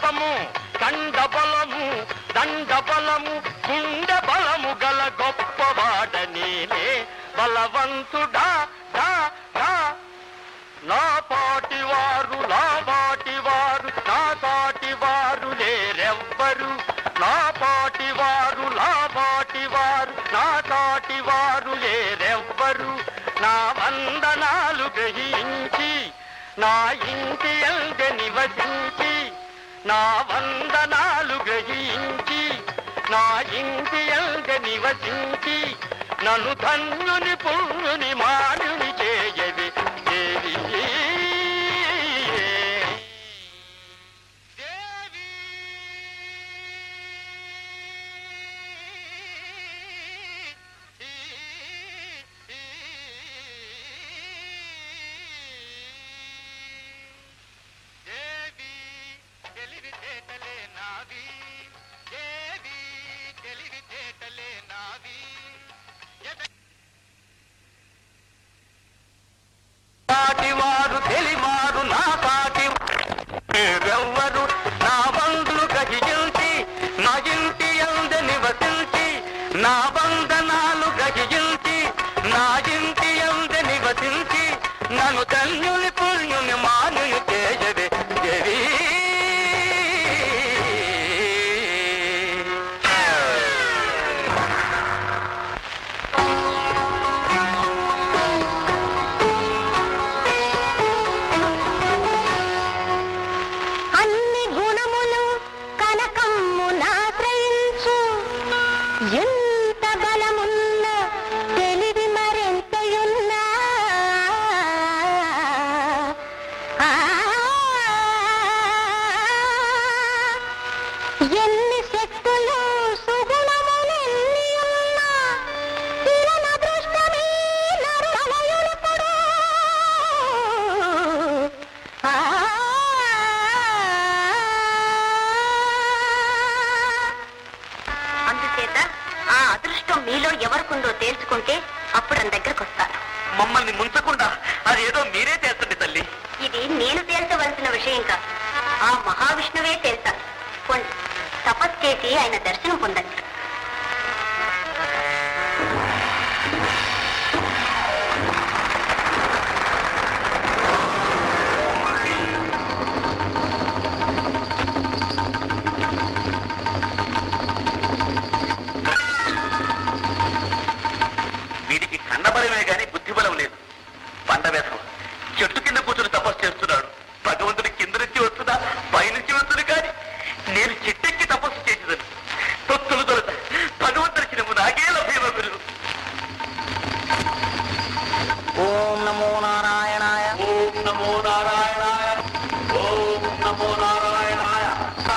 రూపము కండ బలము దండ బలము గుండె బలము గల గొప్పవాడనేనే బలవంతుడా డా డా నా పాటి వారు నా పాటి వారు నా సాటి వారు లేరెవ్వరు నా పాటి వారు నా పాటి వారు నా సాటి వారు లేరెవ్వరు నా వందనాలు గ్రహించి నా ఇంటి అంద నివసించి నా వందనాలు గ్రహించి నా ఇంటి అంద నివసించి నన్ను ధన్యుని పుణ్యుని మానుని చేయవి దేవి దేవి తెలివితేటలే నావి దేవి తెలివితేటలే నావి పాటివారు తెలివారు నా పాటి వేరెవ్వరు నా బంధులు గ్రహించి నా ఇంటి అంద నివసించి నా బంధనాలు గ్రహించి నా ఇంటి అంద నివసించి నన్ను ధన్యుని పుణ్యుని మానుని చేయవే దేవి అన్ని గుణములు కనకమ్మునాశ్రయించు ఎంత బలమున్న తెలివి మరెంతయున్నా ఆ, ఎన్ని శక్తులు సుగుణములెన్ని ఉన్నా తీరన దృష్టమే నరులయులపుడు. ఆ అందుచేత ఆ అదృష్టం మీలో ఎవరికుందో తేల్చుకుంటే అప్పుడు ఆయన దగ్గరకు వస్తాను మమ్మల్ని ముంచకుండా అదేదో మీరే చేస్తుంది తల్లి ఇది నేను తేల్చవలసిన విషయం కాదు ఆ మహావిష్ణువే తేల్చాలి పొండి తపస్ చేసి ఆయన దర్శనం పొందండి వీడికి కన్నబలమే గాని బుద్ధిబలం లేదు పండవేధం చెట్టు కింద కూర్చొని తపస్సు చేస్తున్నాడు భగవంతుడి కింద నుంచి వస్తుందా పైనుంచి వస్తుంది కానీ నేను చెట్టెక్కి తపస్సు చేసేదని తొత్తులు తొలత భగవంతుడికి నాకే లభ్యమగురు ఓం నమో నారాయణాయ ఓం నమో నారాయణాయ ఓం నమో నారాయణాయ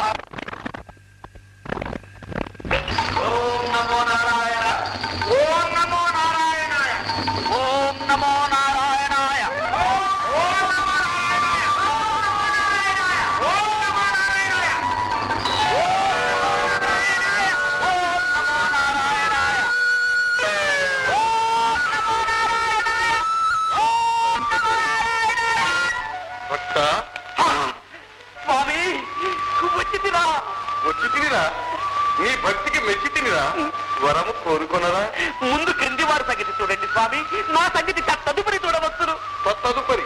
ఓం నమో నారాయణ ఓం నమో నారాయణాయ ఓం నమో నారాయణాయ ఓం నమో నారాయణాయ ఓం నమో నారాయణాయ ఓం నమో నారాయణాయ భక్త స్వామి వచ్చి తిరా వచ్చి తినిరా నీ భక్తికి మెచ్చి తినిరా వరము కోరుకొనరా ముందు క్రింది వారి సంగతి చూడండి స్వామి నా సంగతి తదుపరి చూడవచ్చును తదుపరి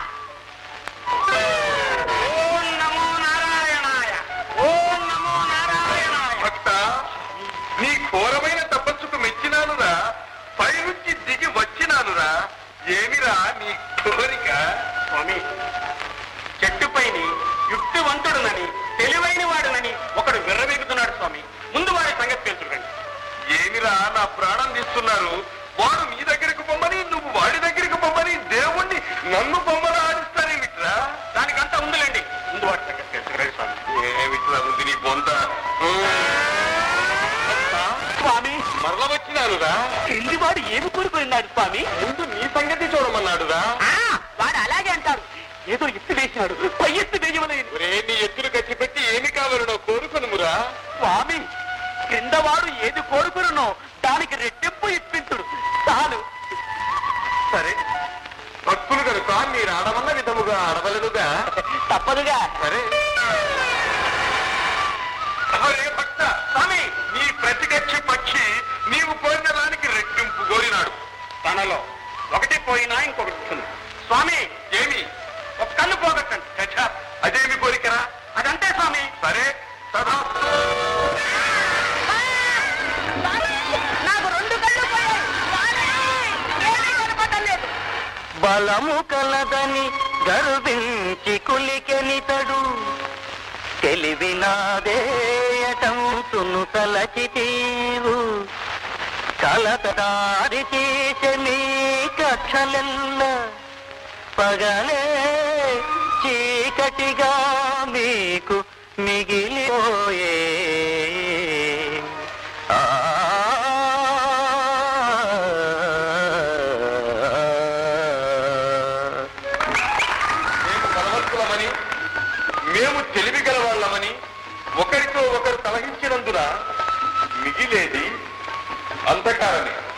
ఓం నమో నారాయణాయ ఓం నమో నారాయణాయ భక్త నీ ఘోరమైన తపస్సుకు మెచ్చినానురా పైనుంచి దిగి వచ్చినానురా ఏమిరా నీ కోరిక స్వామి చెట్టుపైని యుక్తివంతుడునని తెలివైన వాడునని ఒకడు విర్రవీగుతున్నాడు స్వామి ముందు వారి సంగతి తెలుసుకండి ఏమిరా నా ప్రాణం తీస్తున్నారు వాడు మీ దగ్గరకు పొమ్మని నువ్వు వాడి దగ్గరికి పొమ్మని దేవుణ్ణి నన్ను బొమ్మలు ఆడిస్తారేమిట్రా దానికంతా ఉందిలేండి ముందు వారి సంగతి తెలుసుకురండి స్వామి ఏమిట్రా ఉంది నీ బొంద స్వామి మరల వచ్చినానురా క్రింది వాడు ఏమి కోరుకున్నాడు స్వామి ముందు నీ సంగతి చూడమన్నాడురా వాడు అలాగే అంటాడు ఏదో ఎత్తు వేసినాడు పై ఎత్తు వేయమలేదు ఒరే నీ ఎత్తులు కట్టిపెట్టి ఏమి కావాలనో కోరుకొనుమురా స్వామి కింద వాడు ఏది కోరుకురునో దానికి రెట్టింపు ఇప్పించుడు చాలు సరే భక్తులు కనుక మీరు ఆడవన్న విధముగా ఆడవలనుగా తప్పదుగా సరే అహరే భక్త స్వామి నీ ప్రతిగచ్చి పక్షి నీవు కోరిన దానికి రెట్టింపు కోరినాడు తనలో ఒకటి పోయినా ఇంకొకటి వస్తుంది స్వామి ఏమి ఒక కన్ను పోగొట్టండి చచ్చా అదేమి కోరికరా అదంతే స్వామి సరే సదా నాకు రెండు కళ్ళు పోయాయి కనపడలేదు బలము కలదని గర్వించి కులికెనితడు తెలివినాదేయటంతును తలచితీవు కలతదారి తీసె మీ కక్షలెల్ల పగలే చీకటిగా మీకు మిగిలిపోయే ఆ మేము బలవంతులమని మేము తెలివి గలవాళ్ళమని ఒకరితో ఒకరు తలహించినందున మిగిలేది అంధకారమే